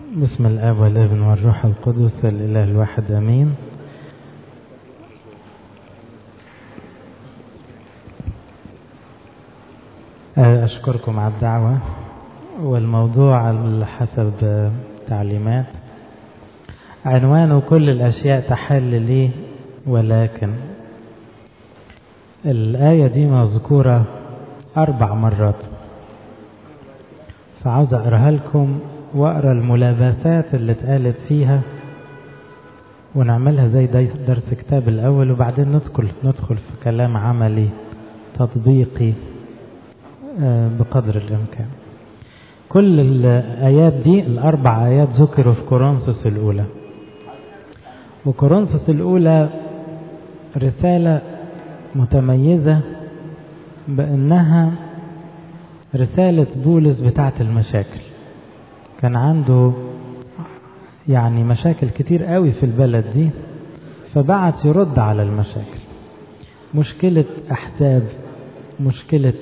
بسم الاب والابن والروح القدس الاله الواحد امين اشكركم على الدعوه والموضوع على حسب تعليمات عنوانه كل الاشياء تحل لي ولكن الايه دي مذكوره اربع مرات فعاوز اقراها لكم واقرا الملابسات اللي اتقالت فيها ونعملها زي درس كتاب الاول وبعدين ندخل ندخل في كلام عملي تطبيقي بقدر الامكان كل الايات دي الاربع ايات ذكروا في كورنثوس الاولى وكورنثوس الاولى رساله متميزه بانها رساله بولس بتاعه المشاكل كان عنده يعني مشاكل كتير قوي في البلد دي فبعت يرد على المشاكل مشكلة أحزاب مشكلة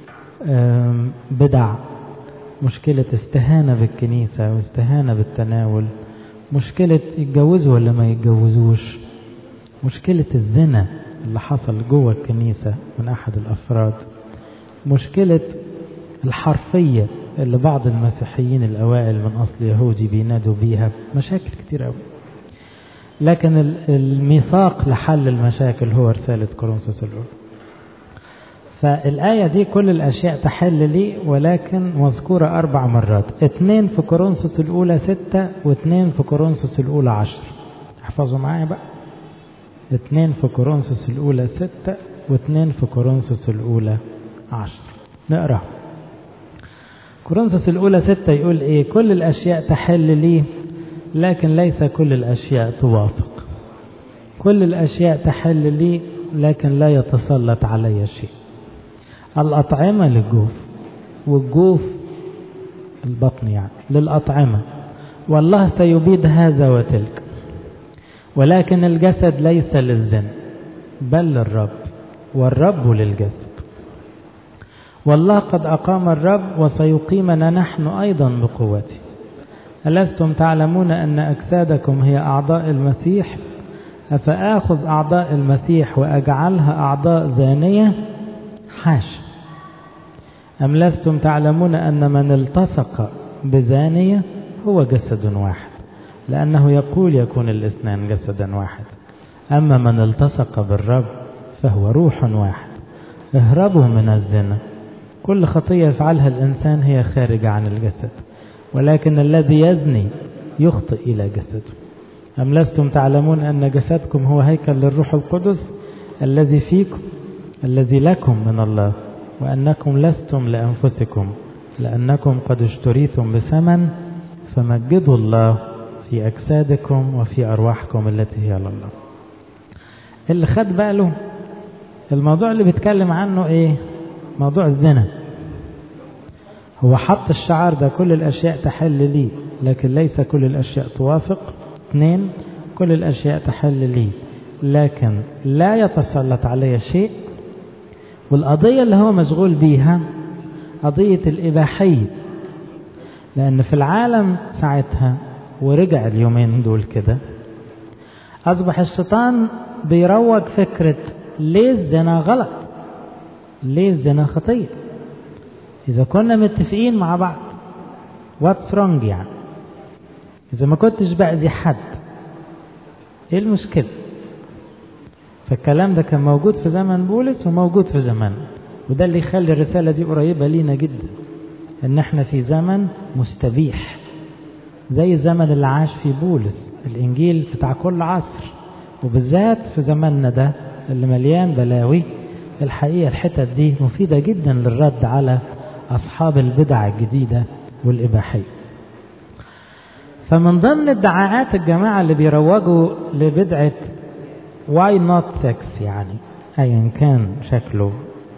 بدع مشكلة استهانة بالكنيسة واستهانة بالتناول مشكلة يتجوزوا ولا ما يتجوزوش مشكلة الزنا اللي حصل جوه الكنيسة من أحد الأفراد مشكلة الحرفية اللي بعض المسيحيين الأوائل من أصل يهودي بينادوا بيها مشاكل كتير قوي لكن الميثاق لحل المشاكل هو رسالة كورنثوس الأولى فالآية دي كل الأشياء تحل لي ولكن مذكورة أربع مرات اثنين في كورنثوس الأولى ستة واثنين في كورنثوس الأولى عشر احفظوا معايا بقى اثنين في كورنثوس الأولى ستة واثنين في كورنثوس الأولى عشر نقرأ كورنثوس الأولى ستة يقول إيه كل الأشياء تحل لي لكن ليس كل الأشياء توافق كل الأشياء تحل لي لكن لا يتسلط علي شيء الأطعمة للجوف والجوف البطن يعني للأطعمة والله سيبيد هذا وتلك ولكن الجسد ليس للزن بل للرب والرب للجسد والله قد أقام الرب وسيقيمنا نحن أيضا بقوته ألستم تعلمون أن أجسادكم هي أعضاء المسيح أفآخذ أعضاء المسيح وأجعلها أعضاء زانية حاش أم لستم تعلمون أن من التصق بزانية هو جسد واحد لأنه يقول يكون الاثنان جسدا واحد أما من التصق بالرب فهو روح واحد اهربوا من الزنا كل خطية يفعلها الإنسان هي خارجة عن الجسد ولكن الذي يزني يخطئ إلى جسده أم لستم تعلمون أن جسدكم هو هيكل للروح القدس الذي فيكم الذي لكم من الله وأنكم لستم لأنفسكم لأنكم قد اشتريتم بثمن فمجدوا الله في أجسادكم وفي أرواحكم التي هي لله اللي خد باله الموضوع اللي بيتكلم عنه ايه موضوع الزنا هو حط الشعار ده كل الأشياء تحل لي لكن ليس كل الأشياء توافق اثنين كل الأشياء تحل لي لكن لا يتسلط علي شيء والقضية اللي هو مشغول بيها قضية الإباحية لأن في العالم ساعتها ورجع اليومين دول كده أصبح الشيطان بيروج فكرة ليه الزنا غلط ليه الزنا خطية إذا كنا متفقين مع بعض واتس رونج يعني إذا ما كنتش بأذي حد إيه المشكلة فالكلام ده كان موجود في زمن بولس وموجود في زمن وده اللي يخلي الرسالة دي قريبة لينا جدا إن إحنا في زمن مستبيح زي الزمن اللي عاش فيه بولس الإنجيل بتاع كل عصر وبالذات في زماننا ده اللي مليان بلاوي الحقيقة الحتت دي مفيدة جدا للرد على أصحاب البدع الجديدة والإباحية فمن ضمن ادعاءات الجماعة اللي بيروجوا لبدعة واي نوت سكس يعني أيا كان شكله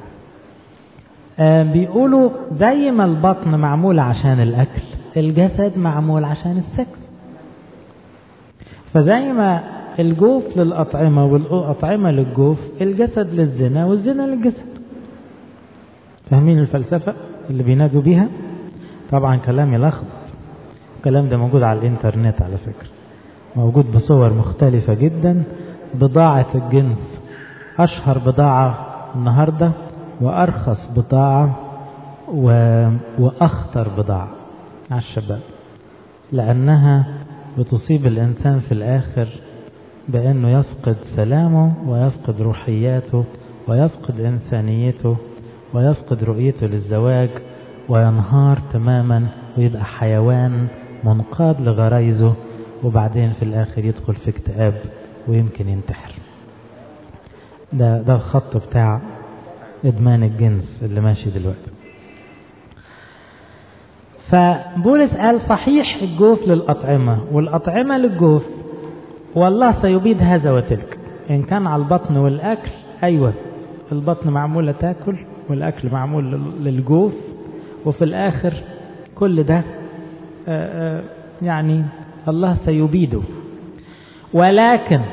آه بيقولوا زي ما البطن معمول عشان الأكل الجسد معمول عشان السكس فزي ما الجوف للأطعمة والأطعمة للجوف الجسد للزنا والزنا للجسد فاهمين الفلسفة اللي بينادوا بيها طبعا كلام يلخبط الكلام ده موجود على الانترنت على فكرة موجود بصور مختلفة جدا بضاعة الجنس أشهر بضاعة النهاردة وأرخص بضاعة و... وأخطر بضاعة على الشباب لأنها بتصيب الإنسان في الآخر بأنه يفقد سلامه ويفقد روحياته ويفقد إنسانيته ويفقد رؤيته للزواج وينهار تماما ويبقى حيوان منقاد لغرايزه وبعدين في الآخر يدخل في اكتئاب ويمكن ينتحر ده ده الخط بتاع إدمان الجنس اللي ماشي دلوقتي فبولس قال صحيح الجوف للأطعمة والأطعمة للجوف والله سيبيد هذا وتلك إن كان على البطن والأكل أيوة البطن معمولة تاكل والأكل معمول للجوف وفي الآخر كل ده آآ آآ يعني الله سيبيده ولكن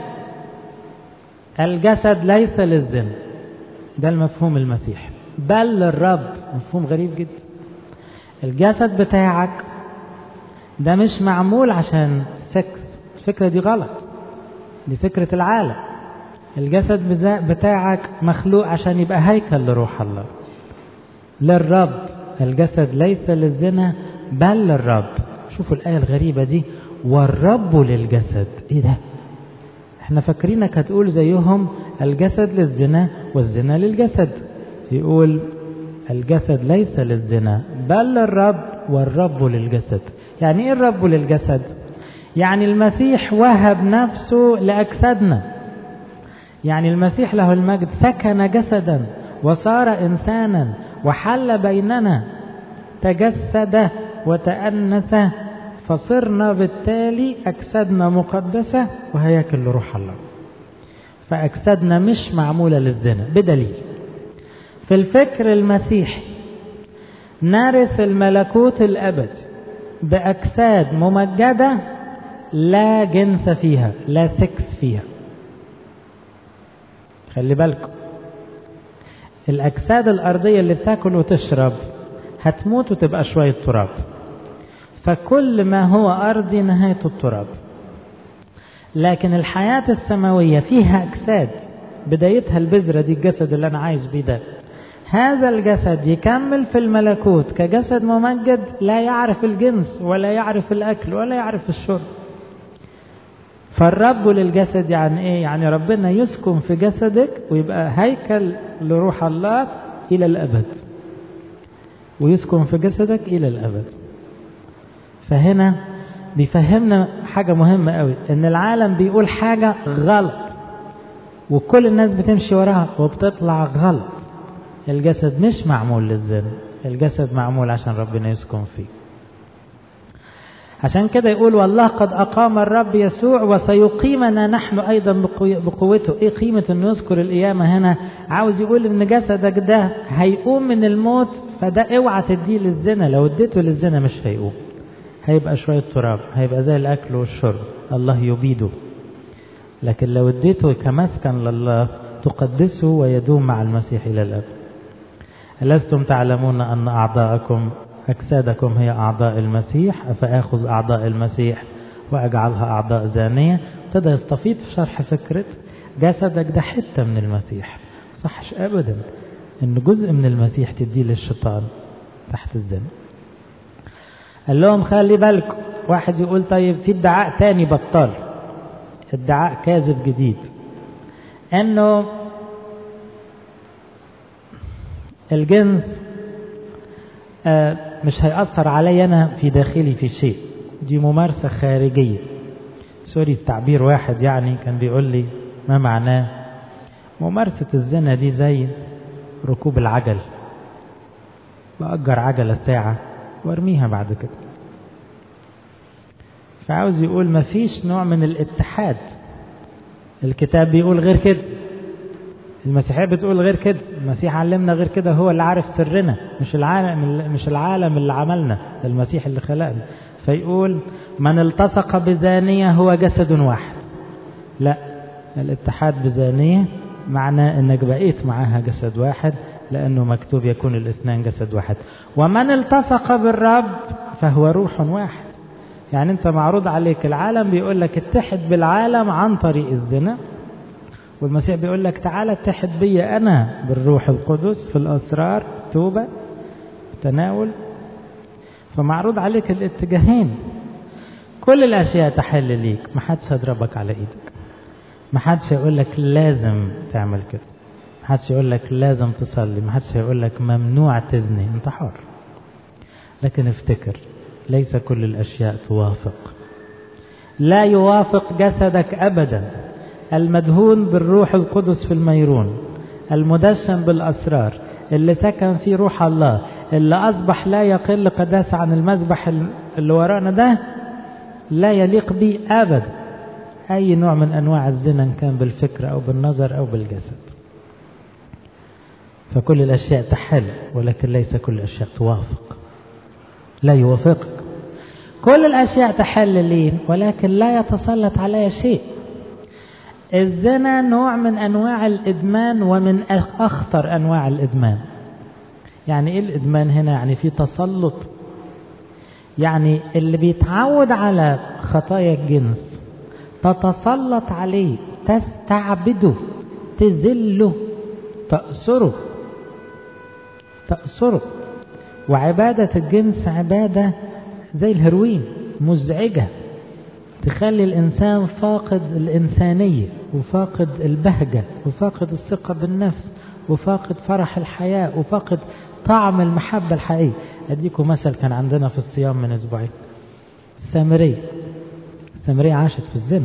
الجسد ليس للزنا ده المفهوم المسيحي بل للرب مفهوم غريب جدا الجسد بتاعك ده مش معمول عشان سكس الفكرة دي غلط دي فكرة العالم الجسد بتاعك مخلوق عشان يبقى هيكل لروح الله للرب الجسد ليس للزنا بل للرب شوفوا الآية الغريبة دي والرب للجسد ايه ده احنا فاكرينك هتقول زيهم الجسد للزنا والزنا للجسد يقول الجسد ليس للزنا بل للرب والرب للجسد يعني ايه الرب للجسد يعني المسيح وهب نفسه لأجسادنا يعني المسيح له المجد سكن جسدا وصار إنسانا وحل بيننا تجسد وتأنس فصرنا بالتالي أجسادنا مقدسة وهياكل لروح الله فأجسادنا مش معمولة للزنا بدليل في الفكر المسيحي نرث الملكوت الأبدي بأجساد ممجدة لا جنس فيها لا سكس فيها خلي بالكم الأجساد الأرضية اللي بتاكل وتشرب هتموت وتبقى شوية تراب فكل ما هو أرضي نهايته التراب لكن الحياة السماوية فيها أجساد بدايتها البذرة دي الجسد اللي أنا عايز بيه ده هذا الجسد يكمل في الملكوت كجسد ممجد لا يعرف الجنس ولا يعرف الأكل ولا يعرف الشرب فالرب للجسد يعني ايه يعني ربنا يسكن في جسدك ويبقى هيكل لروح الله الى الابد ويسكن في جسدك الى الابد فهنا بيفهمنا حاجة مهمة قوي ان العالم بيقول حاجة غلط وكل الناس بتمشي وراها وبتطلع غلط الجسد مش معمول للزنا الجسد معمول عشان ربنا يسكن فيه عشان كده يقول والله قد أقام الرب يسوع وسيقيمنا نحن أيضا بقوته إيه قيمة أنه يذكر القيامة هنا عاوز يقول أن جسدك ده هيقوم من الموت فده اوعى تديه للزنا لو اديته للزنا مش هيقوم هيبقى شوية تراب هيبقى زي الأكل والشرب الله يبيده لكن لو اديته كمسكن لله تقدسه ويدوم مع المسيح إلى الأبد ألستم تعلمون أن أعضاءكم أجسادكم هي أعضاء المسيح أفآخذ أعضاء المسيح وأجعلها أعضاء زانية ابتدى يستفيد في شرح فكرة جسدك ده حتة من المسيح صحش أبدا إن جزء من المسيح تديه للشيطان تحت الزنا قال لهم خلي بالكم واحد يقول طيب في ادعاء تاني بطال ادعاء كاذب جديد انه الجنس آه مش هيأثر علي أنا في داخلي في شيء دي ممارسة خارجية سوري التعبير واحد يعني كان بيقول لي ما معناه ممارسة الزنا دي زي ركوب العجل بأجر عجلة ساعة وارميها بعد كده فعاوز يقول ما فيش نوع من الاتحاد الكتاب بيقول غير كده المسيحية بتقول غير كده المسيح علمنا غير كده هو اللي عارف سرنا مش العالم مش العالم اللي عملنا ده المسيح اللي خلقنا فيقول من التصق بزانية هو جسد واحد لا الاتحاد بزانية معناه انك بقيت معاها جسد واحد لانه مكتوب يكون الاثنان جسد واحد ومن التصق بالرب فهو روح واحد يعني انت معروض عليك العالم بيقول لك اتحد بالعالم عن طريق الزنا والمسيح بيقول لك تعالى اتحد بي انا بالروح القدس في الاسرار توبه تناول فمعروض عليك الاتجاهين كل الاشياء تحل ليك ما حدش هيضربك على ايدك ما حدش هيقول لك لازم تعمل كده ما حدش يقول لك لازم تصلي ما حدش هيقول لك ممنوع تزني انت حر لكن افتكر ليس كل الاشياء توافق لا يوافق جسدك ابدا المدهون بالروح القدس في الميرون المدشن بالاسرار اللي سكن فيه روح الله اللي اصبح لا يقل قداسه عن المذبح اللي ورانا ده لا يليق به ابدا اي نوع من انواع الزنا ان كان بالفكر او بالنظر او بالجسد فكل الاشياء تحل ولكن ليس كل الاشياء توافق لا يوافقك كل الاشياء تحل لي ولكن لا يتسلط علي شيء الزنا نوع من انواع الادمان ومن اخطر انواع الادمان يعني ايه الادمان هنا يعني في تسلط يعني اللي بيتعود على خطايا الجنس تتسلط عليه تستعبده تذله تأسره تأسره وعبادة الجنس عبادة زي الهروين مزعجة تخلي الإنسان فاقد الإنسانية وفاقد البهجة وفاقد الثقة بالنفس وفاقد فرح الحياة وفاقد طعم المحبة الحقيقية أديكم مثل كان عندنا في الصيام من أسبوعين السامرية السامرية عاشت في الزنا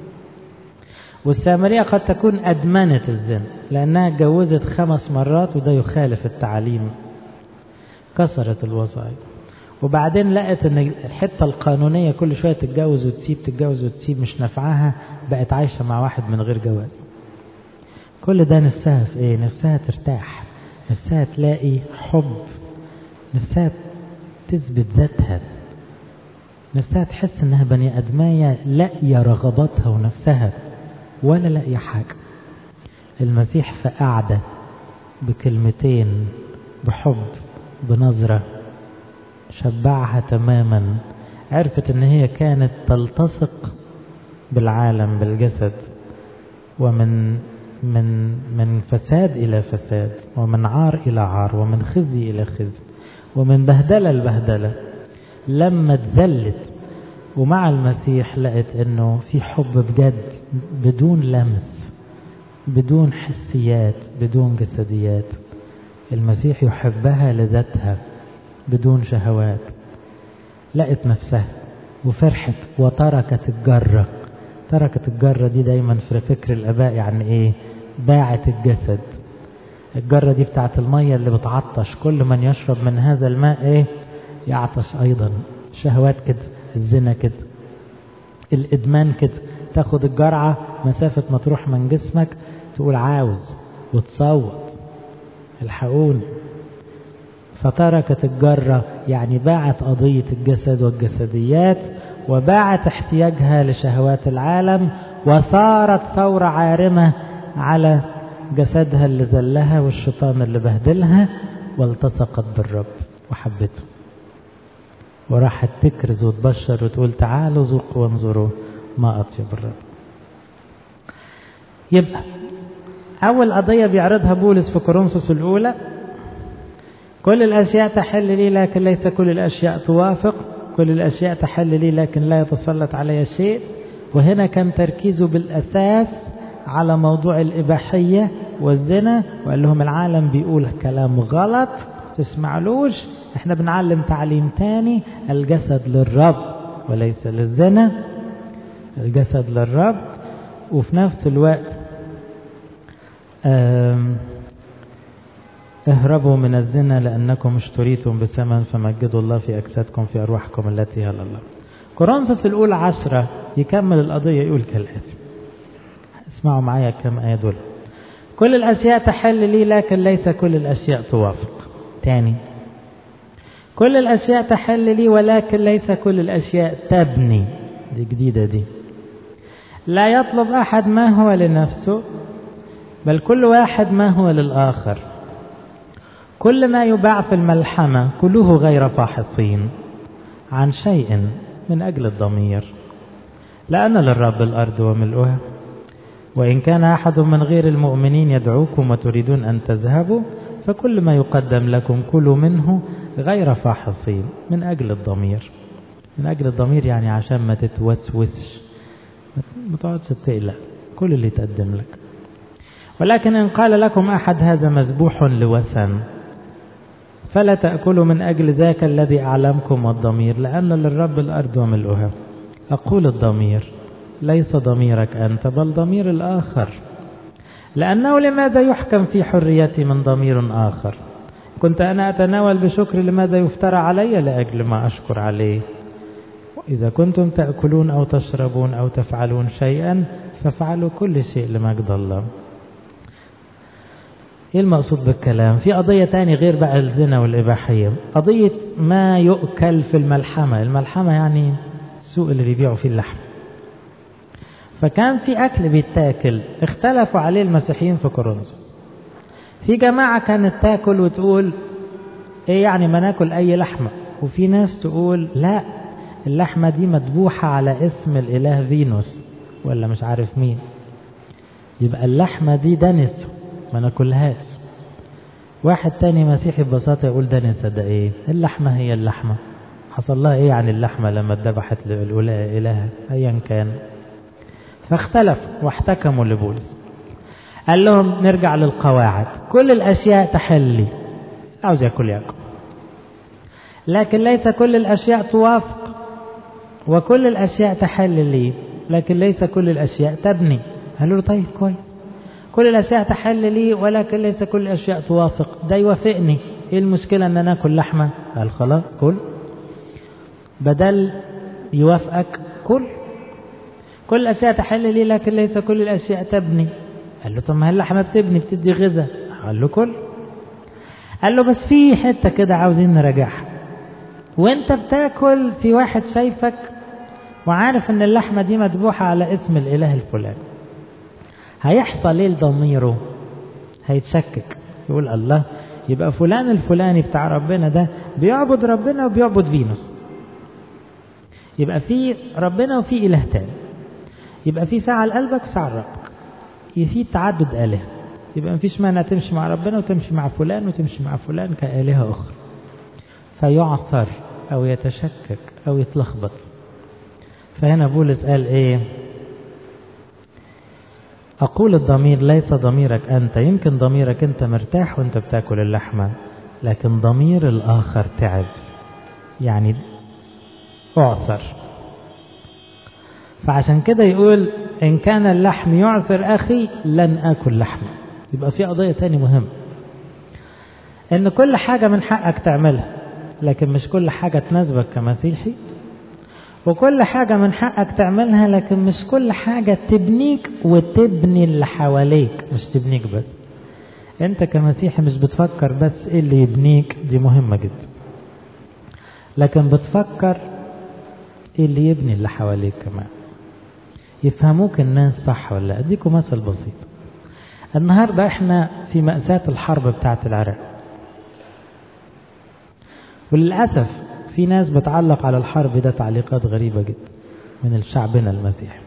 والسامرية قد تكون أدمنت الزنا لأنها اتجوزت خمس مرات وده يخالف التعاليم كسرت الوصايا وبعدين لقت ان الحته القانونيه كل شويه تتجوز وتسيب تتجوز وتسيب مش نافعاها بقت عايشه مع واحد من غير جواز كل ده نفسها في ايه نفسها ترتاح نفسها تلاقي حب نفسها تثبت ذاتها نفسها تحس انها بني ادمية لاقية رغباتها ونفسها ولا لاقية حاجة المسيح في قعدة بكلمتين بحب بنظرة شبعها تماما عرفت ان هي كانت تلتصق بالعالم بالجسد ومن من من فساد الى فساد ومن عار الى عار ومن خزي الى خزي ومن بهدله لبهدله لما اتذلت ومع المسيح لقت انه في حب بجد بدون لمس بدون حسيات بدون جسديات المسيح يحبها لذاتها بدون شهوات لقت نفسها وفرحت وتركت الجرة تركت الجرة دي دايما في فكر الآباء يعني إيه باعت الجسد الجرة دي بتاعت المية اللي بتعطش كل من يشرب من هذا الماء إيه يعطش أيضا شهوات كده الزنا كده الإدمان كده تاخد الجرعة مسافة ما تروح من جسمك تقول عاوز وتصوت الحقوني فتركت الجرة يعني باعت قضية الجسد والجسديات وباعت احتياجها لشهوات العالم وصارت ثورة عارمة على جسدها اللي ذلها والشيطان اللي بهدلها والتصقت بالرب وحبته وراحت تكرز وتبشر وتقول تعالوا ذوقوا وانظروا ما أطيب الرب يبقى أول قضية بيعرضها بولس في كورنثوس الأولى كل الأشياء تحل لي لكن ليس كل الأشياء توافق كل الأشياء تحل لي لكن لا يتسلط علي شيء وهنا كان تركيزه بالأساس على موضوع الإباحية والزنا وقال لهم العالم بيقول كلام غلط تسمعلوش احنا بنعلم تعليم تاني الجسد للرب وليس للزنا الجسد للرب وفي نفس الوقت اهربوا من الزنا لأنكم اشتريتم بثمن فمجدوا الله في أجسادكم في أرواحكم التي هي لله كورنثوس الأولى عشرة يكمل القضية يقول كالآتي اسمعوا معايا كم آية دول كل الأشياء تحل لي لكن ليس كل الأشياء توافق تاني كل الأشياء تحل لي ولكن ليس كل الأشياء تبني دي جديدة دي لا يطلب أحد ما هو لنفسه بل كل واحد ما هو للآخر كل ما يباع في الملحمة كلوه غير فاحصين عن شيء من أجل الضمير لأن للرب الأرض وملؤها وإن كان أحد من غير المؤمنين يدعوكم وتريدون أن تذهبوا فكل ما يقدم لكم كلوا منه غير فاحصين من أجل الضمير من أجل الضمير يعني عشان ما تتوسوسش ما تقعدش تقلق كل اللي يتقدم لك ولكن إن قال لكم أحد هذا مذبوح لوثن فلا تأكلوا من أجل ذاك الذي أعلمكم والضمير لأن للرب الأرض وملؤها أقول الضمير ليس ضميرك أنت بل ضمير الآخر لأنه لماذا يحكم في حريتي من ضمير آخر كنت أنا أتناول بشكر لماذا يفترى علي لأجل ما أشكر عليه إذا كنتم تأكلون أو تشربون أو تفعلون شيئا فافعلوا كل شيء لمجد الله ايه المقصود بالكلام في قضية تاني غير بقى الزنا والإباحية قضية ما يؤكل في الملحمة الملحمة يعني السوق اللي بيبيعوا فيه اللحم فكان في أكل بيتاكل اختلفوا عليه المسيحيين في كورنثوس في جماعة كانت تاكل وتقول ايه يعني ما ناكل أي لحمة وفي ناس تقول لا اللحمة دي مذبوحة على اسم الإله فينوس ولا مش عارف مين يبقى اللحمة دي دنس ما ناكلهاش واحد تاني مسيحي ببساطة يقول دنس ده ايه اللحمة هي اللحمة حصل لها ايه عن اللحمة لما اتذبحت للأولى إله أيا كان فاختلفوا واحتكموا لبولس قال لهم نرجع للقواعد كل الأشياء تحل لي عاوز ياكل ياكل لكن ليس كل الأشياء توافق وكل الأشياء تحل لي لكن ليس كل الأشياء تبني قالوا له طيب كويس كل الأشياء تحل لي ولكن ليس كل الأشياء توافق ده يوافقني ايه المشكلة ان انا اكل لحمة قال خلاص كل بدل يوافقك كل كل الأشياء تحل لي لكن ليس كل الأشياء تبني قال له طب ما اللحمة بتبني بتدي غذاء قال له كل قال له بس في حتة كده عاوزين نراجعها وانت بتاكل في واحد شايفك وعارف ان اللحمة دي مذبوحة على اسم الاله الفلاني هيحصل ايه لضميره هيتشكك يقول الله يبقى فلان الفلاني بتاع ربنا ده بيعبد ربنا وبيعبد فينوس يبقى في ربنا وفي اله تاني يبقى في ساعة لقلبك وساعة لربك في تعدد آلهة يبقى مفيش مانع تمشي مع ربنا وتمشي مع فلان وتمشي مع فلان كآلهة أخرى فيعثر أو يتشكك أو يتلخبط فهنا بولس قال إيه أقول الضمير ليس ضميرك أنت يمكن ضميرك أنت مرتاح وأنت بتاكل اللحمة لكن ضمير الآخر تعب يعني أعثر فعشان كده يقول إن كان اللحم يعثر أخي لن آكل لحمه يبقى في قضية تاني مهم إن كل حاجة من حقك تعملها لكن مش كل حاجة تناسبك كمسيحي وكل حاجة من حقك تعملها لكن مش كل حاجة تبنيك وتبني اللي حواليك مش تبنيك بس انت كمسيحي مش بتفكر بس ايه اللي يبنيك دي مهمة جدا لكن بتفكر ايه اللي يبني اللي حواليك كمان يفهموك الناس صح ولا اديكم مثل بسيط النهاردة احنا في مأساة الحرب بتاعة العراق وللأسف في ناس بتعلق على الحرب ده تعليقات غريبة جدا من شعبنا المسيحي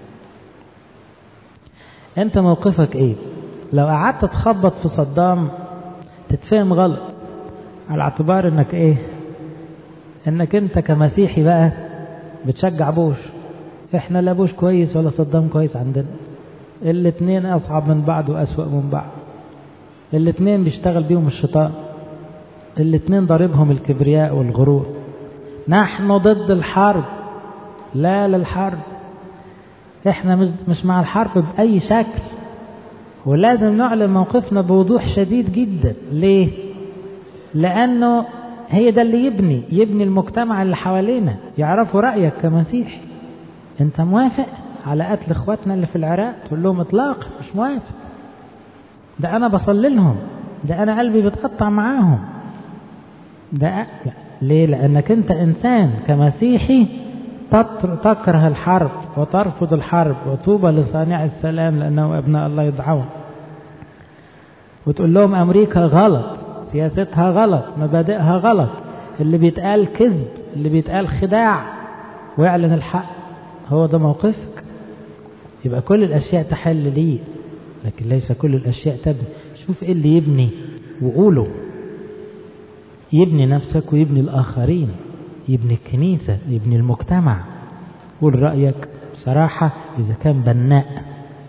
انت موقفك ايه لو قعدت تخبط في صدام تتفهم غلط على اعتبار انك ايه انك انت كمسيحي بقى بتشجع بوش احنا لا بوش كويس ولا صدام كويس عندنا الاتنين اصعب من بعض واسوأ من بعض الاتنين بيشتغل بيهم الشيطان الاتنين ضاربهم الكبرياء والغرور نحن ضد الحرب لا للحرب احنا مش مع الحرب بأي شكل ولازم نعلن موقفنا بوضوح شديد جدا ليه لأنه هي ده اللي يبني يبني المجتمع اللي حوالينا يعرفوا رأيك كمسيحي انت موافق على قتل اخواتنا اللي في العراق تقول لهم اطلاق مش موافق ده انا بصلي لهم ده انا قلبي بتقطع معاهم ده ليه لانك انت انسان كمسيحي تكره الحرب وترفض الحرب وطوبى لصانع السلام لانه ابناء الله يدعون وتقول لهم امريكا غلط سياستها غلط مبادئها غلط اللي بيتقال كذب اللي بيتقال خداع واعلن الحق هو ده موقفك يبقى كل الأشياء تحل ليه لكن ليس كل الأشياء تبني شوف إيه اللي يبني وقوله يبني نفسك ويبني الآخرين يبني الكنيسة يبني المجتمع قول رأيك بصراحة إذا كان بناء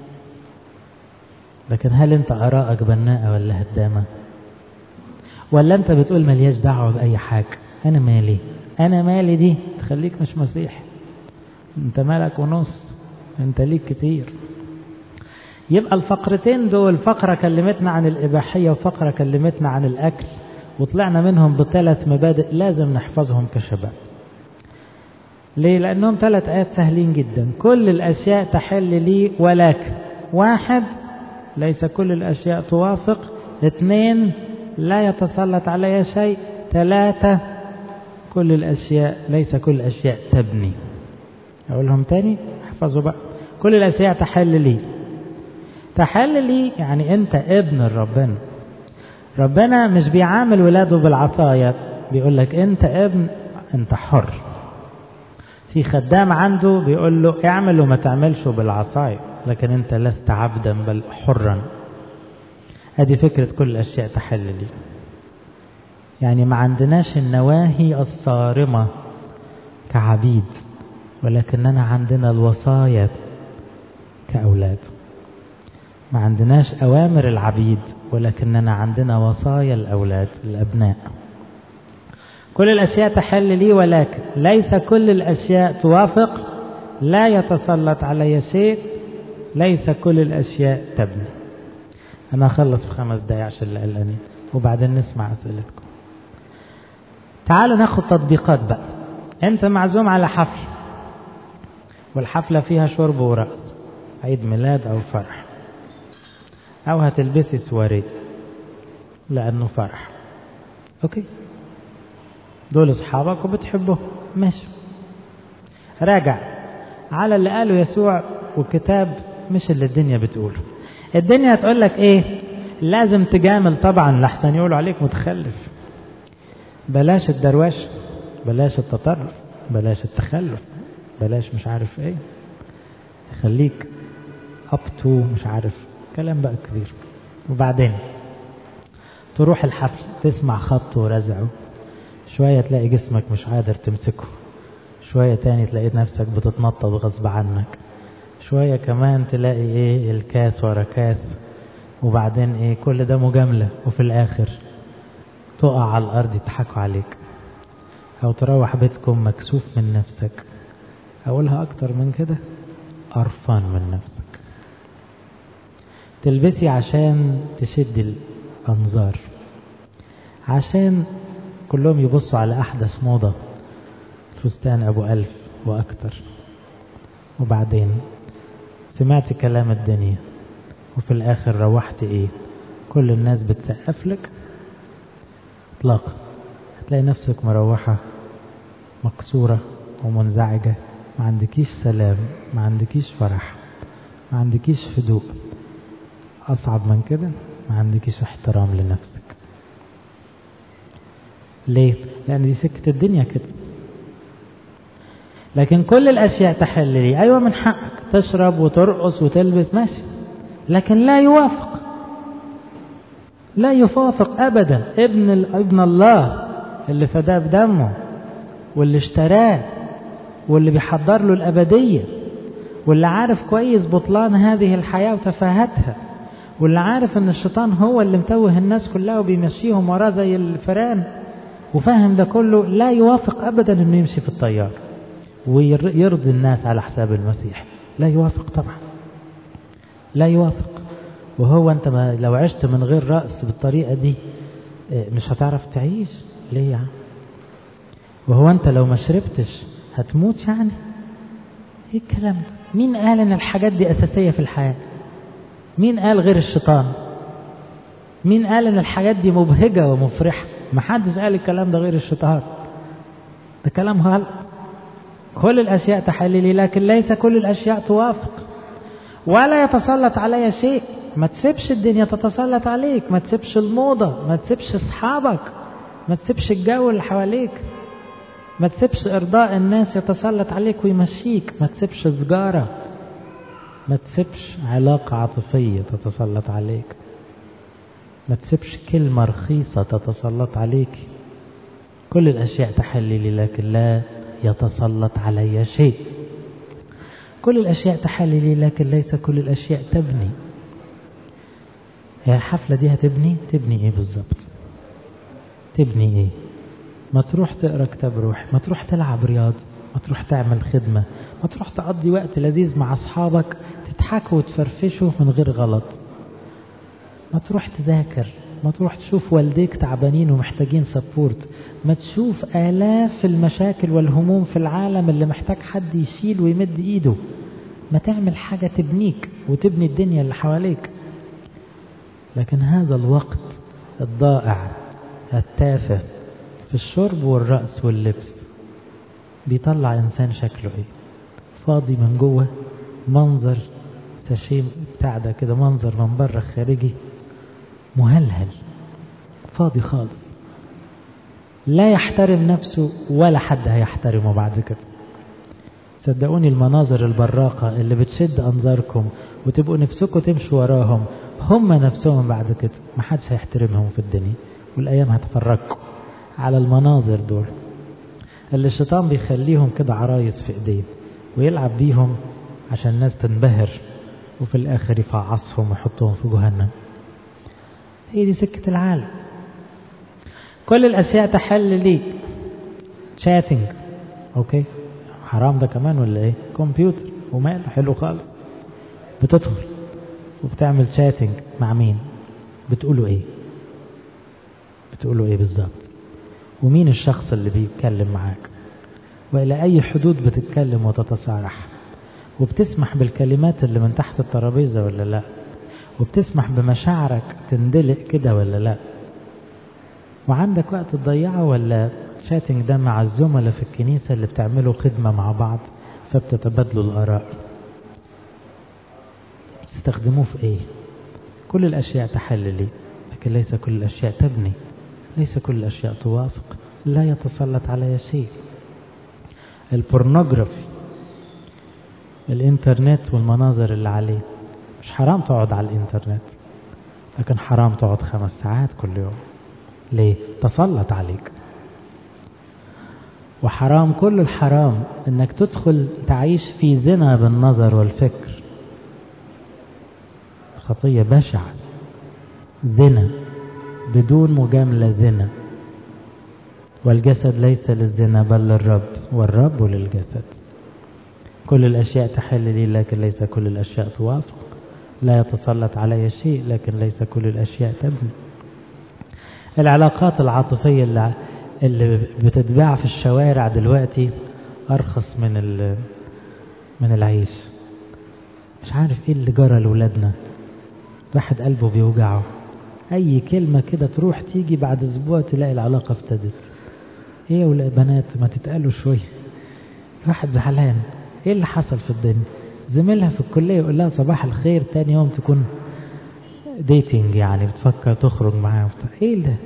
لكن هل أنت آرائك بناءة ولا هدامة ولا أنت بتقول ملياش دعوة بأي حاجة أنا مالي أنا مالي دي تخليك مش مسيح أنت مالك ونص أنت ليك كتير يبقى الفقرتين دول فقرة كلمتنا عن الإباحية وفقرة كلمتنا عن الأكل وطلعنا منهم بثلاث مبادئ لازم نحفظهم كشباب ليه؟ لأنهم ثلاث آيات سهلين جدا كل الأشياء تحل لي ولكن واحد ليس كل الأشياء توافق اثنين لا يتسلط علي شيء ثلاثة كل الأشياء ليس كل الأشياء تبني أقولهم تاني احفظوا بقى كل الأشياء تحل لي تحل لي يعني أنت ابن ربنا ربنا مش بيعامل ولاده بالعصاية بيقول لك أنت ابن أنت حر في خدام عنده بيقول له اعمل وما تعملش بالعصاية لكن أنت لست عبدا بل حرا هذه فكرة كل الأشياء تحل لي يعني ما عندناش النواهي الصارمة كعبيد ولكننا عندنا الوصايا كأولاد ما عندناش أوامر العبيد ولكننا عندنا وصايا الأولاد الأبناء كل الأشياء تحل لي ولكن ليس كل الأشياء توافق لا يتسلط علي شيء ليس كل الأشياء تبني أنا أخلص في خمس دقايق عشان اللي قلقانين وبعدين نسمع أسئلتكم تعالوا ناخد تطبيقات بقى أنت معزوم على حفل والحفلة فيها شرب ورقص عيد ميلاد أو فرح أو هتلبسي سواري لأنه فرح أوكي دول أصحابك وبتحبهم ماشي راجع على اللي قاله يسوع وكتاب مش اللي الدنيا بتقوله الدنيا هتقول لك ايه لازم تجامل طبعا لحسن يقولوا عليك متخلف بلاش الدروش بلاش التطرف بلاش التخلف بلاش مش عارف ايه خليك اب تو مش عارف كلام بقى كبير وبعدين تروح الحفل تسمع خط ورزعه شوية تلاقي جسمك مش قادر تمسكه شوية تاني تلاقي نفسك بتتنطط غصب عنك شوية كمان تلاقي ايه الكاس ورا كاس وبعدين ايه كل ده مجاملة وفي الاخر تقع على الارض يضحكوا عليك او تروح بيتكم مكسوف من نفسك اقولها اكتر من كده قرفان من نفسك تلبسي عشان تشد الانظار عشان كلهم يبصوا على احدث موضة فستان ابو الف واكتر وبعدين سمعت كلام الدنيا وفي الاخر روحت ايه كل الناس بتسقف لك اطلاقا هتلاقي نفسك مروحة مكسورة ومنزعجة ما عندكيش سلام ما عندكيش فرح ما عندكيش هدوء أصعب من كده ما عندكيش احترام لنفسك ليه؟ لأن دي سكة الدنيا كده لكن كل الأشياء تحل لي أيوة من حقك تشرب وترقص وتلبس ماشي لكن لا يوافق لا يوافق أبدا ابن ابن الله اللي فداه بدمه واللي اشتراه واللي بيحضر له الأبدية واللي عارف كويس بطلان هذه الحياة وتفاهتها واللي عارف ان الشيطان هو اللي متوه الناس كلها وبيمشيهم وراه زي الفئران وفاهم ده كله لا يوافق ابدا انه يمشي في الطيار ويرضي الناس على حساب المسيح لا يوافق طبعا لا يوافق وهو انت ما لو عشت من غير رأس بالطريقة دي مش هتعرف تعيش ليه يعني وهو انت لو ما شربتش هتموت يعني ايه الكلام ده مين قال ان الحاجات دي اساسية في الحياة مين قال غير الشيطان مين قال ان الحاجات دي مبهجة ومفرحة ما حدش قال الكلام ده غير الشيطان ده كلام غلط كل الاشياء تحللي لكن ليس كل الاشياء توافق ولا يتسلط علي شيء ما تسيبش الدنيا تتسلط عليك ما تسيبش الموضة ما تسيبش اصحابك ما تسيبش الجو اللي حواليك ما تسيبش إرضاء الناس يتسلط عليك ويمشيك ما تسيبش سجارة ما تسيبش علاقة عاطفية تتسلط عليك ما تسيبش كلمة رخيصة تتسلط عليك كل الأشياء تحل لي لكن لا يتسلط علي شيء كل الأشياء تحل لي لكن ليس كل الأشياء تبني هي الحفلة دي هتبني تبني ايه بالظبط تبني ايه ما تروح تقرا كتاب روح ما تروح تلعب رياض ما تروح تعمل خدمة ما تروح تقضي وقت لذيذ مع أصحابك تضحكوا وتفرفشوا من غير غلط ما تروح تذاكر ما تروح تشوف والديك تعبانين ومحتاجين سبورت ما تشوف آلاف المشاكل والهموم في العالم اللي محتاج حد يشيل ويمد إيده ما تعمل حاجة تبنيك وتبني الدنيا اللي حواليك لكن هذا الوقت الضائع التافه في الشرب والرأس واللبس بيطلع إنسان شكله إيه فاضي من جوه منظر سشيم بتاع ده كده منظر من بره خارجي مهلهل فاضي خالص لا يحترم نفسه ولا حد هيحترمه بعد كده صدقوني المناظر البراقة اللي بتشد أنظاركم وتبقوا نفسكم تمشوا وراهم هم نفسهم بعد كده ما حدش هيحترمهم في الدنيا والأيام هتفرجكم على المناظر دول اللي الشيطان بيخليهم كده عرايس في ايديه ويلعب بيهم عشان الناس تنبهر وفي الآخر يفعصهم ويحطهم في جهنم هي دي سكة العالم كل الأشياء تحل لي شاتنج أوكي حرام ده كمان ولا إيه كمبيوتر وماله حلو خالص بتدخل وبتعمل شاتنج مع مين بتقولوا إيه بتقولوا إيه بالظبط ومين الشخص اللي بيتكلم معاك وإلى أي حدود بتتكلم وتتصارح وبتسمح بالكلمات اللي من تحت الترابيزة ولا لا وبتسمح بمشاعرك تندلق كده ولا لا وعندك وقت تضيعه ولا شاتنج ده مع الزملاء في الكنيسة اللي بتعملوا خدمة مع بعض فبتتبادلوا الآراء تستخدموه في ايه كل الأشياء تحل لي لكن ليس كل الأشياء تبني ليس كل الأشياء توافق لا يتسلط علي شيء البورنوغرافي الانترنت والمناظر اللي عليه مش حرام تقعد على الانترنت لكن حرام تقعد خمس ساعات كل يوم ليه تسلط عليك وحرام كل الحرام انك تدخل تعيش في زنا بالنظر والفكر خطية بشعة زنا بدون مجاملة زنا والجسد ليس للزنا بل للرب والرب للجسد كل الأشياء تحل لي لكن ليس كل الأشياء توافق لا يتسلط علي شيء لكن ليس كل الأشياء تبني العلاقات العاطفية اللي, اللي بتتباع في الشوارع دلوقتي أرخص من من العيش مش عارف ايه اللي جرى لولادنا واحد قلبه بيوجعه اي كلمة كده تروح تيجي بعد اسبوع تلاقي العلاقة ابتدت ايه يا بنات ما تتقالوا شوية واحد زعلان ايه اللي حصل في الدنيا زميلها في الكلية يقول لها صباح الخير تاني يوم تكون ديتنج يعني بتفكر تخرج معاه وبتاع ايه ده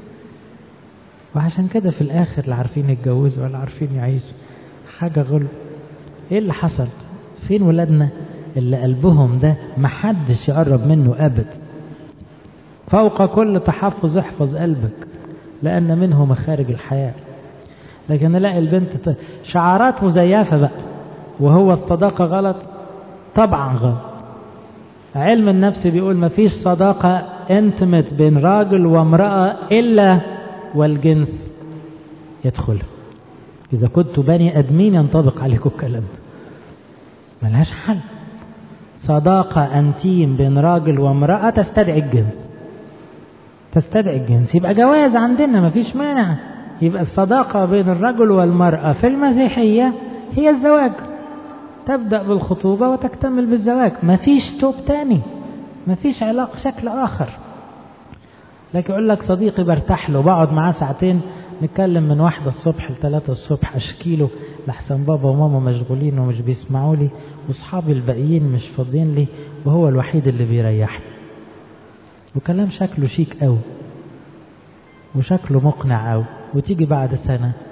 وعشان كده في الاخر لا عارفين يتجوزوا ولا عارفين يعيشوا حاجة غلو ايه اللي حصل فين ولادنا اللي قلبهم ده محدش يقرب منه ابدا فوق كل تحفظ احفظ قلبك لان منه مخارج الحياة لكن الاقي البنت شعارات مزيفة بقى وهو الصداقة غلط طبعا غلط علم النفس بيقول ما فيش صداقة انتمت بين راجل وامرأة إلا والجنس يدخل إذا كنتوا بني أدمين ينطبق عليكم الكلام ده ملهاش حل صداقة أنتيم بين راجل وامرأة تستدعي الجنس تستدعي الجنس يبقى جواز عندنا مفيش مانع يبقى الصداقة بين الرجل والمرأة في المسيحية هي الزواج تبدأ بالخطوبة وتكتمل بالزواج مفيش توب تاني مفيش علاقة شكل آخر لكن يقول لك صديقي برتاح له بقعد معاه ساعتين نتكلم من واحدة الصبح لثلاثة الصبح أشكيله لحسن بابا وماما مشغولين ومش بيسمعوا لي واصحابي الباقيين مش فاضيين لي وهو الوحيد اللي بيريحني وكلام شكله شيك قوي وشكله مقنع قوي وتيجي بعد سنة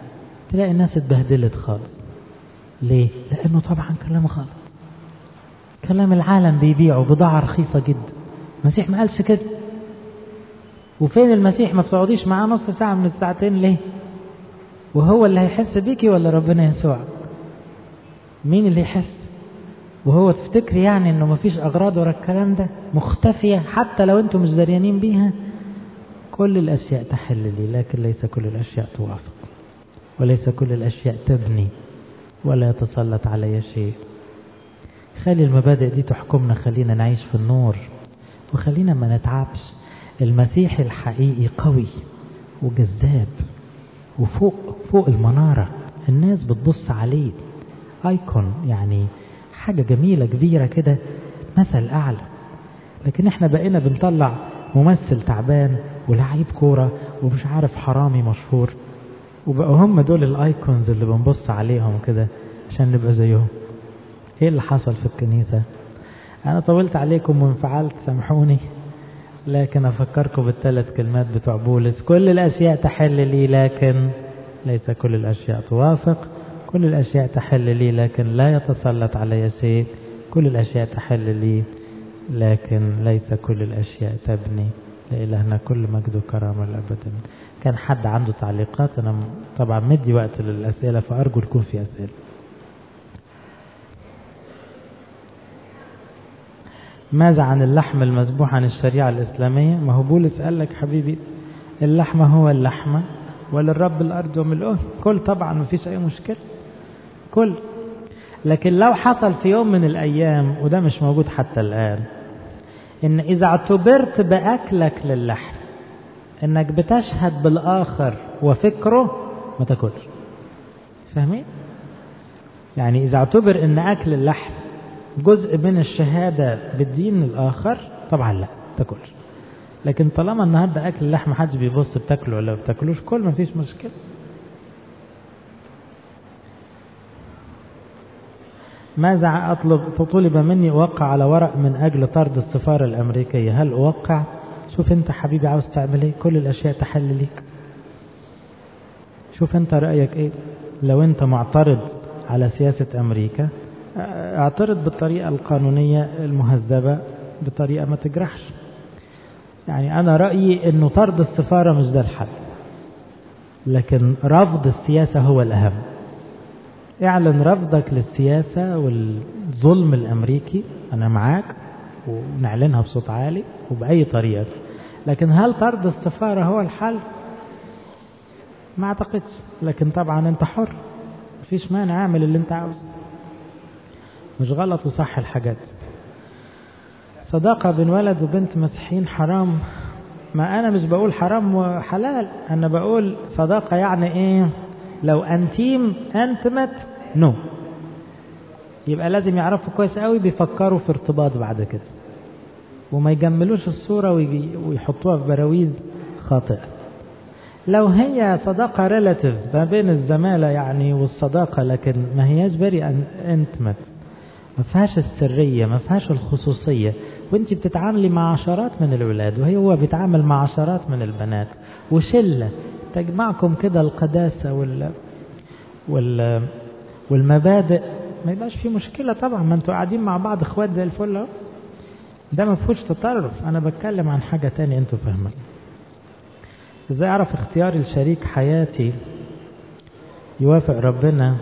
تلاقي الناس اتبهدلت خالص ليه؟ لأنه طبعا كلام غلط كلام العالم بيبيعه بضاعة رخيصة جدا المسيح ما قالش كده وفين المسيح ما بتقعديش معاه نص ساعة من الساعتين ليه وهو اللي هيحس بيكي ولا ربنا يسوع مين اللي يحس وهو تفتكر يعني انه مفيش اغراض ورا الكلام ده مختفية حتى لو انتم مش دريانين بيها كل الاشياء تحل لي لكن ليس كل الاشياء توافق وليس كل الاشياء تبني ولا يتسلط علي شيء خلي المبادئ دي تحكمنا خلينا نعيش في النور وخلينا ما نتعبش المسيح الحقيقي قوي وجذاب وفوق فوق المنارة الناس بتبص عليه ايكون يعني حاجة جميلة كبيرة كده مثل أعلى لكن احنا بقينا بنطلع ممثل تعبان ولعيب كورة ومش عارف حرامي مشهور وبقوا هم دول الايكونز اللي بنبص عليهم كده عشان نبقى زيهم ايه اللي حصل في الكنيسة انا طولت عليكم وانفعلت سامحوني لكن افكركم بالثلاث كلمات بتوع بولس كل الاشياء تحل لي لكن ليس كل الاشياء توافق كل الاشياء تحل لي لكن لا يتسلط علي شيء كل الاشياء تحل لي لكن ليس كل الاشياء تبني لإلهنا كل مجد وكرامة الأبد كان حد عنده تعليقات أنا طبعا مدي وقت للأسئلة فأرجو يكون في أسئلة ماذا عن اللحم المذبوح عن الشريعة الإسلامية ما هو بولس قال لك حبيبي اللحمة هو اللحمة وللرب الأرض وملؤه كل طبعا ما فيش أي مشكلة كل لكن لو حصل في يوم من الأيام وده مش موجود حتى الآن إن إذا اعتبرت بأكلك للحم إنك بتشهد بالآخر وفكره ما تاكلش فاهمين؟ يعني إذا اعتبر إن أكل اللحم جزء من الشهادة بالدين الآخر طبعا لا تاكلش لكن طالما النهاردة أكل اللحم محدش بيبص بتاكله ولا بتاكلوش كل ما فيش مشكلة ماذا أطلب طلب مني أوقع على ورق من أجل طرد السفارة الأمريكية هل أوقع شوف أنت حبيبي عاوز تعمل إيه كل الأشياء تحل ليك شوف أنت رأيك إيه لو أنت معترض على سياسة أمريكا اعترض بالطريقة القانونية المهذبة بطريقة ما تجرحش يعني أنا رأيي أنه طرد السفارة مش ده الحل لكن رفض السياسة هو الأهم اعلن رفضك للسياسة والظلم الأمريكي أنا معاك ونعلنها بصوت عالي وبأي طريقة لكن هل طرد السفارة هو الحل ما أعتقدش لكن طبعا أنت حر مفيش مانع اعمل اللي أنت عاوزه مش غلط وصح الحاجات صداقة بين ولد وبنت مسيحيين حرام ما أنا مش بقول حرام وحلال أنا بقول صداقة يعني إيه لو أنتيم أنتمت نو no. يبقى لازم يعرفوا كويس قوي بيفكروا في ارتباط بعد كده وما يجملوش الصورة ويحطوها في براويز خاطئة لو هي صداقة ريلاتيف ما بين الزمالة يعني والصداقة لكن ما هياش بري انتمت ما فيهاش السرية ما فيهاش الخصوصية وانت بتتعاملي مع عشرات من الولاد وهي هو بيتعامل مع عشرات من البنات وشلة تجمعكم كده القداسة وال وال والمبادئ ما يبقاش في مشكلة طبعا ما انتوا قاعدين مع بعض اخوات زي الفل اهو ده ما فيهوش تطرف انا بتكلم عن حاجة تانية انتوا فاهمين ازاي اعرف اختياري لشريك حياتي يوافق ربنا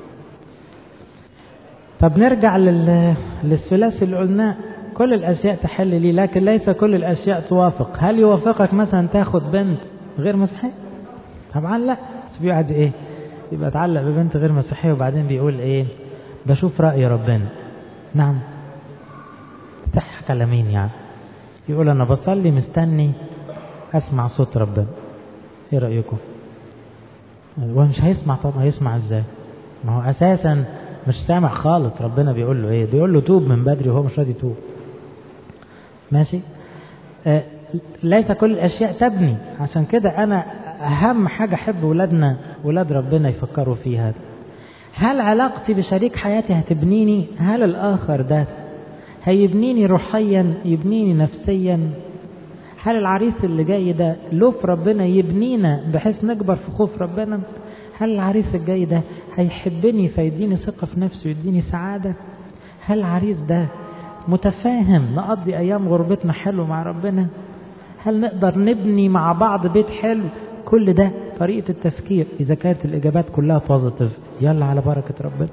طب نرجع لل... للثلاثي اللي قلناه كل الاشياء تحل لي لكن ليس كل الاشياء توافق هل يوافقك مثلا تاخد بنت غير مسيحيه طبعا لا بس بيقعد ايه يبقى اتعلق ببنت غير مسيحيه وبعدين بيقول ايه بشوف راي ربنا نعم تضحك على مين يعني يقول انا بصلي مستني اسمع صوت ربنا ايه رايكم هو مش هيسمع طبعا هيسمع ازاي ما هو اساسا مش سامع خالص ربنا بيقول له ايه بيقول له توب من بدري وهو مش راضي يتوب ماشي آه ليس كل الاشياء تبني عشان كده انا اهم حاجه احب ولادنا ولاد ربنا يفكروا فيها هل علاقتي بشريك حياتي هتبنيني هل الاخر ده هيبنيني روحيا يبنيني نفسيا هل العريس اللي جاي ده له في ربنا يبنينا بحيث نكبر في خوف ربنا هل العريس الجاي ده هيحبني فيديني ثقة في نفسه ويديني سعادة هل العريس ده متفاهم نقضي أيام غربتنا حلو مع ربنا هل نقدر نبني مع بعض بيت حلو كل ده طريقة التفكير إذا كانت الإجابات كلها بوزيتيف يلا على بركة ربنا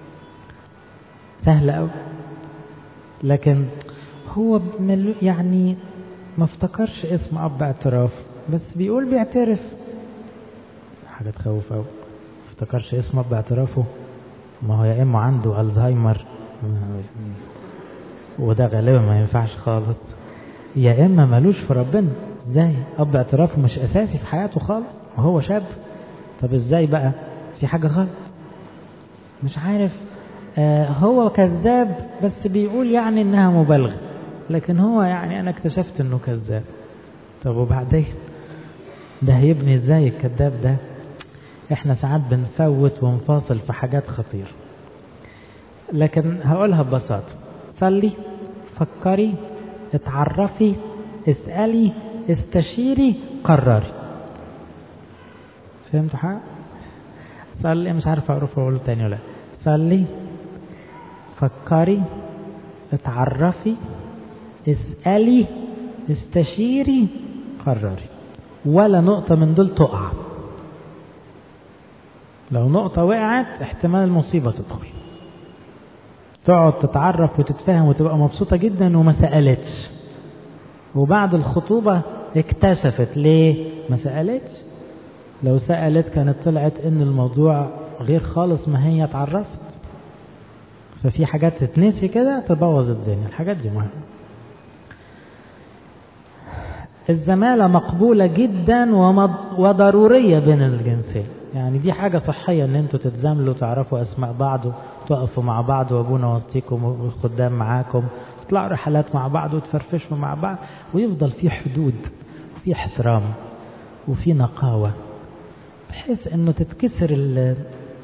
سهلة أوي لكن هو يعني ما افتكرش اسم أب اعتراف بس بيقول بيعترف حاجة تخوف أوي ما افتكرش اسم أب اعترافه ما هو يا إما عنده ألزهايمر وده غالبا ما ينفعش خالص يا إما ملوش في ربنا ازاي أب اعترافه مش أساسي في حياته خالص وهو شاب طب ازاي بقى في حاجة غلط مش عارف آه هو كذاب بس بيقول يعني انها مبالغة لكن هو يعني انا اكتشفت انه كذاب طب وبعدين ده هيبني ازاي الكذاب ده احنا ساعات بنفوت ونفاصل في حاجات خطيرة لكن هقولها ببساطة صلي فكري اتعرفي اسألي استشيري قرري فهمتوا حاجة صلي مش عارف اعرف اقول تاني ولا صلي فكري اتعرفي اسألي استشيري قرري ولا نقطة من دول تقع لو نقطة وقعت احتمال المصيبة تدخل تقعد تتعرف وتتفهم وتبقى مبسوطة جدا وما سألتش وبعد الخطوبة اكتشفت ليه ما سألتش لو سألت كانت طلعت ان الموضوع غير خالص ما هي اتعرفت ففي حاجات تتنسي كده تبوظ الدنيا الحاجات دي مهمة الزمالة مقبولة جدا وضرورية بين الجنسين يعني دي حاجة صحية ان انتوا تتزاملوا تعرفوا اسماء بعض وتقفوا مع بعض وابونا وسطيكم والخدام معاكم تطلعوا رحلات مع بعض وتفرفشوا مع بعض ويفضل في حدود وفي احترام وفي نقاوة بحيث انه تتكسر ال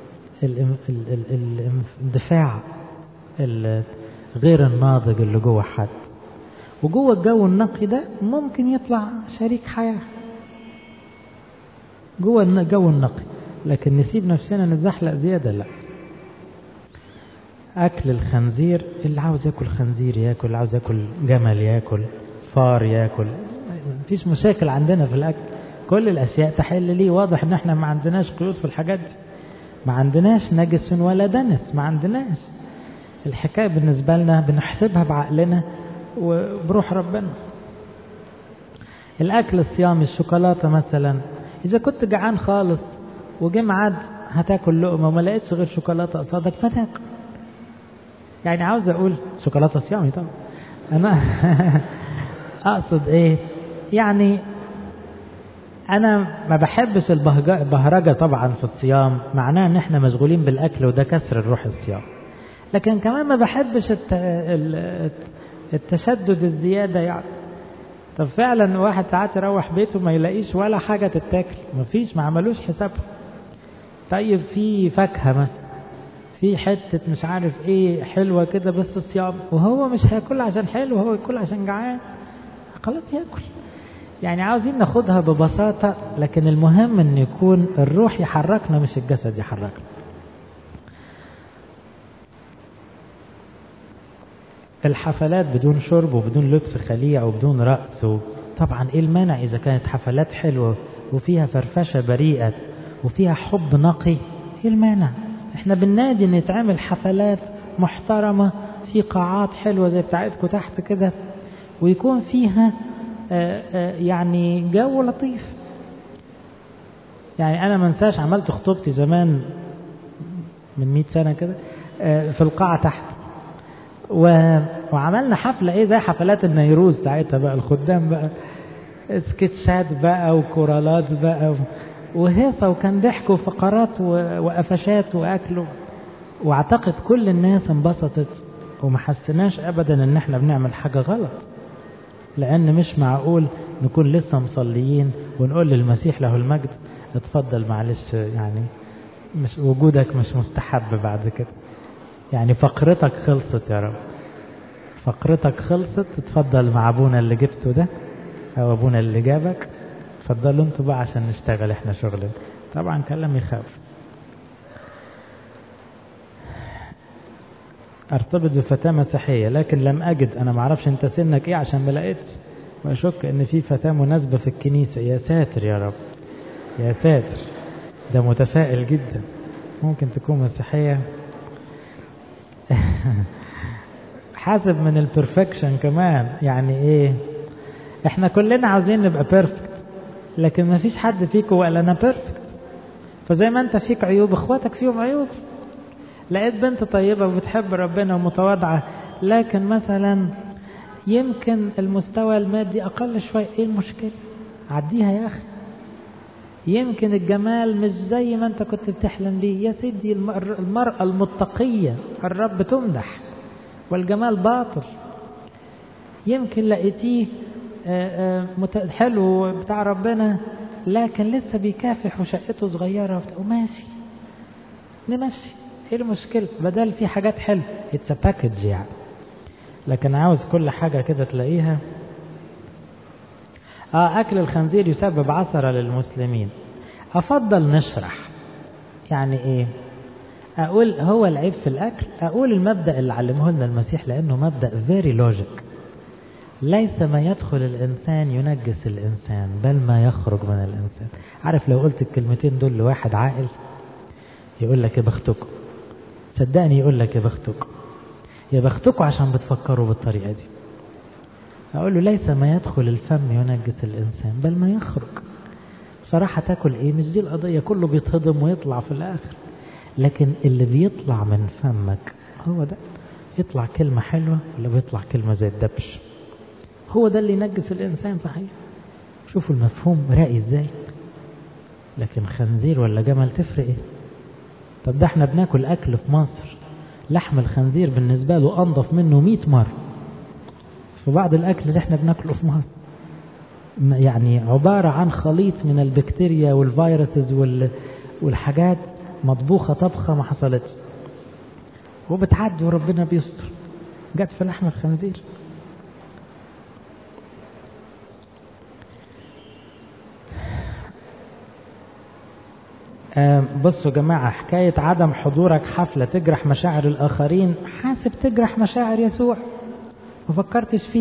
الاندفاع غير الناضج اللي جوه حد وجوه الجو النقي ده ممكن يطلع شريك حياة جوه الجو النقي لكن نسيب نفسنا نتزحلق زيادة لا أكل الخنزير اللي عاوز ياكل خنزير ياكل اللي عاوز ياكل جمل ياكل فار ياكل مفيش مشاكل عندنا في الأكل كل الأشياء تحل ليه واضح إن إحنا ما عندناش قيود في الحاجات دي ما عندناش نجس ولا دنس ما عندناش الحكاية بالنسبة لنا بنحسبها بعقلنا وبروح ربنا الأكل الصيامي الشوكولاتة مثلا إذا كنت جعان خالص وجه ميعاد هتاكل لقمة وما لقيتش غير شوكولاتة قصادك فتاكل يعني عاوز أقول شوكولاتة صيامي طبعا أنا أقصد إيه يعني أنا ما بحبش البهرجة طبعا في الصيام معناه إن إحنا مشغولين بالأكل وده كسر الروح الصيام لكن كمان ما بحبش التشدد الزيادة يعني طب فعلا واحد ساعات يروح بيته ما يلاقيش ولا حاجة تتاكل مفيش ما عملوش حسابها طيب في فاكهة مثلا في حتة مش عارف ايه حلوة كده بس صيام وهو مش هياكل عشان حلو هو ياكل عشان جعان خلاص ياكل يعني عاوزين ناخدها ببساطة لكن المهم ان يكون الروح يحركنا مش الجسد يحركنا الحفلات بدون شرب وبدون لبس خليع وبدون رأس طبعا ايه المانع اذا كانت حفلات حلوة وفيها فرفشة بريئة وفيها حب نقي ايه المانع احنا بننادي ان يتعمل حفلات محترمة في قاعات حلوة زي بتاعتكم تحت كده ويكون فيها آآ آآ يعني جو لطيف يعني انا منساش عملت خطوبتي زمان من 100 سنة كده في القاعة تحت و... وعملنا حفلة ايه زي حفلات النيروز ساعتها بقى الخدام بقى سكتشات بقى وكورالات بقى و... وهيصة وكان ضحك وفقرات و... وقفشات واكل واعتقد كل الناس انبسطت وما حسناش ابدا ان احنا بنعمل حاجة غلط لان مش معقول نكون لسه مصليين ونقول للمسيح له المجد اتفضل معلش يعني مش وجودك مش مستحب بعد كده يعني فقرتك خلصت يا رب فقرتك خلصت اتفضل مع ابونا اللي جبته ده او ابونا اللي جابك اتفضلوا انتوا بقى عشان نشتغل احنا شغلنا طبعا كلام يخاف ارتبط بفتاة مسيحية لكن لم أجد أنا معرفش أنت سنك إيه عشان ما لقيتش وأشك إن في فتاة مناسبة في الكنيسة يا ساتر يا رب يا ساتر ده متفائل جدا ممكن تكون مسيحية حاسب من البرفكشن كمان يعني ايه احنا كلنا عاوزين نبقى بيرفكت لكن ما فيش حد فيكم وقال انا بيرفكت فزي ما انت فيك عيوب اخواتك فيهم عيوب لقيت بنت طيبة وبتحب ربنا ومتواضعة لكن مثلا يمكن المستوى المادي اقل شوية ايه المشكلة عديها يا اخي يمكن الجمال مش زي ما انت كنت بتحلم بيه يا سيدي المرأة المتقية الرب تمدح والجمال باطل يمكن لقيتيه حلو بتاع ربنا لكن لسه بيكافح وشقته صغيرة وماشي نمشي ايه المشكلة بدل في حاجات حلوة اتس باكج يعني لكن عاوز كل حاجة كده تلاقيها اه اكل الخنزير يسبب عثرة للمسلمين افضل نشرح يعني ايه اقول هو العيب في الاكل اقول المبدا اللي علمه لنا المسيح لانه مبدا فيري لوجيك ليس ما يدخل الانسان ينجس الانسان بل ما يخرج من الانسان عارف لو قلت الكلمتين دول لواحد عاقل يقول لك يا بختكم صدقني يقول لك يا بختكم يا بختكم عشان بتفكروا بالطريقه دي أقول له ليس ما يدخل الفم ينجس الإنسان بل ما يخرج صراحة تاكل إيه مش دي القضية كله بيتهضم ويطلع في الآخر لكن اللي بيطلع من فمك هو ده يطلع كلمة حلوة ولا بيطلع كلمة زي الدبش هو ده اللي ينجس الإنسان صحيح شوفوا المفهوم رأي إزاي لكن خنزير ولا جمل تفرق إيه طب ده احنا بناكل أكل في مصر لحم الخنزير بالنسبة له أنضف منه 100 مرة في بعض الأكل اللي احنا بناكله في مصر يعني عبارة عن خليط من البكتيريا والفيروسز وال... والحاجات مطبوخة طبخة ما حصلتش وبتعدي وربنا بيستر جت في لحم الخنزير بصوا يا جماعة حكاية عدم حضورك حفلة تجرح مشاعر الآخرين حاسب تجرح مشاعر يسوع ما فكرتش فيه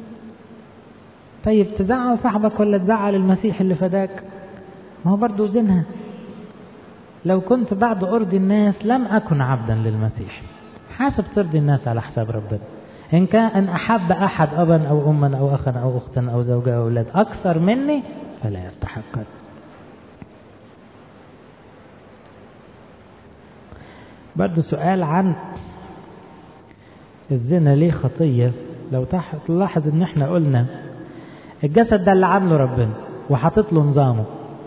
طيب تزعل صاحبك ولا تزعل المسيح اللي فداك ما هو برضه زنها لو كنت بعد أرضي الناس لم أكن عبدا للمسيح حاسب ترضي الناس على حساب ربنا إن كان أن أحب أحد أبا أو أما أو أخا أو أختا أو زوجة أو أولاد أكثر مني فلا يستحقني برضه سؤال عن الزنا ليه خطية لو تلاحظ ان احنا قلنا الجسد ده اللي عامله ربنا وحاطط له نظامه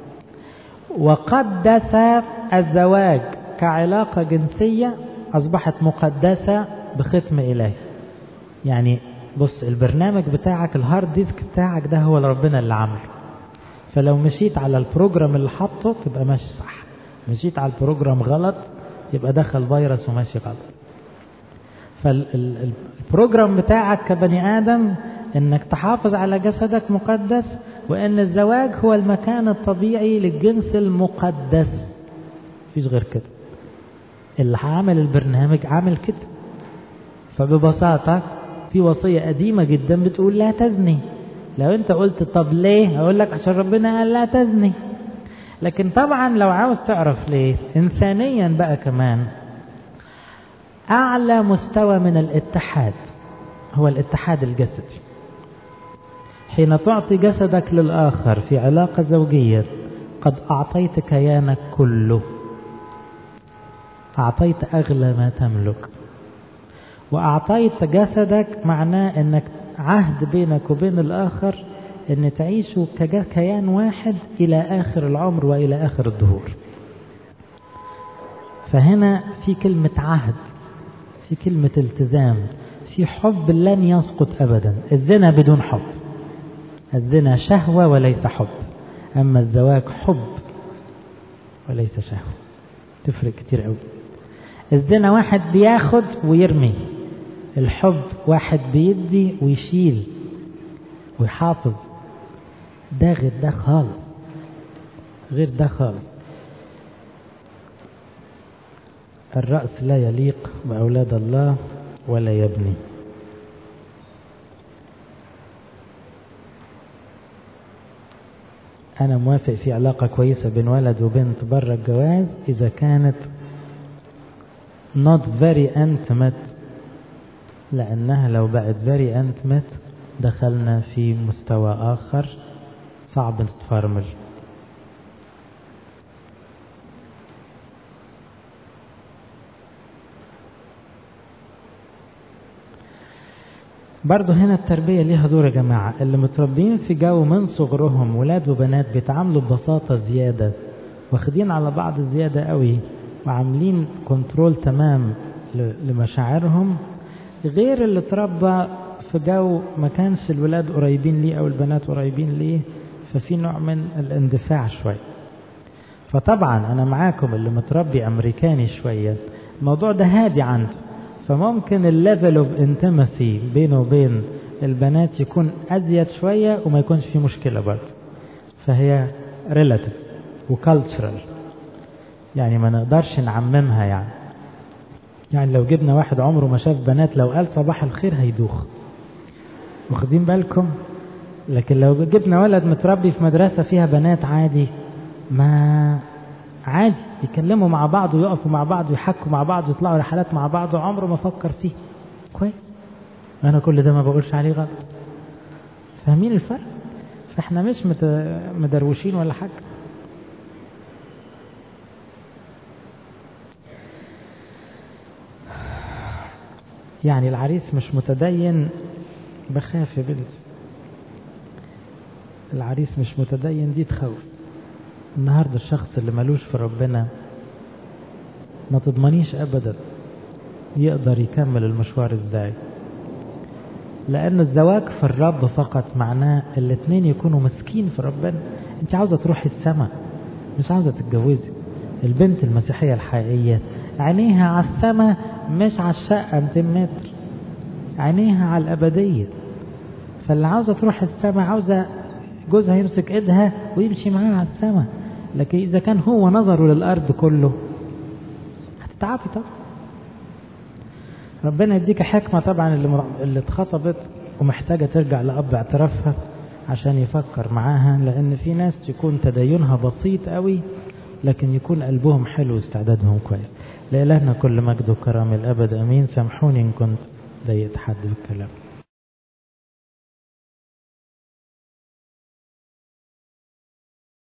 وقدس الزواج كعلاقة جنسية أصبحت مقدسة بختم إلهي يعني بص البرنامج بتاعك الهارد ديسك بتاعك ده هو ربنا اللي عامله فلو مشيت على البروجرام اللي حاطه تبقى ماشي صح مشيت على البروجرام غلط يبقى دخل فيروس وماشي غلط فالبروجرام بتاعك كبني آدم انك تحافظ على جسدك مقدس وان الزواج هو المكان الطبيعي للجنس المقدس مفيش غير كده اللي عامل البرنامج عامل كده فببساطة في وصية قديمة جدا بتقول لا تزني لو انت قلت طب ليه اقول لك عشان ربنا قال لا تزني لكن طبعا لو عاوز تعرف ليه انسانيا بقى كمان اعلى مستوى من الاتحاد هو الاتحاد الجسدي حين تعطي جسدك للآخر في علاقة زوجية قد أعطيت كيانك كله أعطيت أغلى ما تملك وأعطيت جسدك معناه أنك عهد بينك وبين الآخر أن تعيشوا كيان واحد إلى آخر العمر وإلى آخر الدهور فهنا في كلمة عهد في كلمة التزام في حب لن يسقط أبدا الزنا بدون حب الزنا شهوة وليس حب أما الزواج حب وليس شهوة تفرق كتير قوي الزنا واحد بياخد ويرمي الحب واحد بيدي ويشيل ويحافظ ده غير ده خالص غير ده خالص الرأس لا يليق بأولاد الله ولا يبني أنا موافق في علاقة كويسة بين ولد وبنت بره الجواز إذا كانت not very intimate لأنها لو بقت very intimate دخلنا في مستوى آخر صعب نتفرمل برضه هنا التربية ليها دور يا جماعة اللي متربيين في جو من صغرهم ولاد وبنات بيتعاملوا ببساطة زيادة واخدين على بعض زيادة قوي وعاملين كنترول تمام لمشاعرهم غير اللي اتربى في جو ما كانش الولاد قريبين ليه او البنات قريبين ليه ففي نوع من الاندفاع شوية فطبعا انا معاكم اللي متربي امريكاني شوية الموضوع ده هادي عنده فممكن الليفل اوف انتمسي بينه وبين البنات يكون ازيد شوية وما يكونش في مشكلة برضه فهي ريلاتيف وكالتشرال يعني ما نقدرش نعممها يعني يعني لو جبنا واحد عمره ما شاف بنات لو قال صباح الخير هيدوخ واخدين بالكم لكن لو جبنا ولد متربي في مدرسة فيها بنات عادي ما عادي يتكلموا مع بعض ويقفوا مع بعض ويحكوا مع بعض ويطلعوا رحلات مع بعض وعمره ما فكر فيه كويس انا كل ده ما بقولش عليه غلط فاهمين الفرق فاحنا مش مدروشين ولا حاجه يعني العريس مش متدين بخاف يا بنت العريس مش متدين دي تخوف النهارده الشخص اللي ملوش في ربنا ما تضمنيش ابدا يقدر يكمل المشوار ازاي لان الزواج في الرب فقط معناه الاتنين يكونوا مسكين في ربنا انت عاوزه تروحي السماء مش عاوزه تتجوزي البنت المسيحيه الحقيقيه عينيها على السماء مش على الشقه 200 متر عينيها على الابديه فاللي عاوزه تروح السماء عاوزه جوزها يمسك ايدها ويمشي معاها على السماء لكن اذا كان هو نظره للارض كله هتتعبي طبعا ربنا يديك حكمه طبعا اللي اللي اتخطبت ومحتاجه ترجع لاب اعترافها عشان يفكر معاها لان في ناس يكون تدينها بسيط قوي لكن يكون قلبهم حلو واستعدادهم كويس لإلهنا كل مجد وكرم الأبد أمين سامحوني إن كنت ضيقت حد بالكلام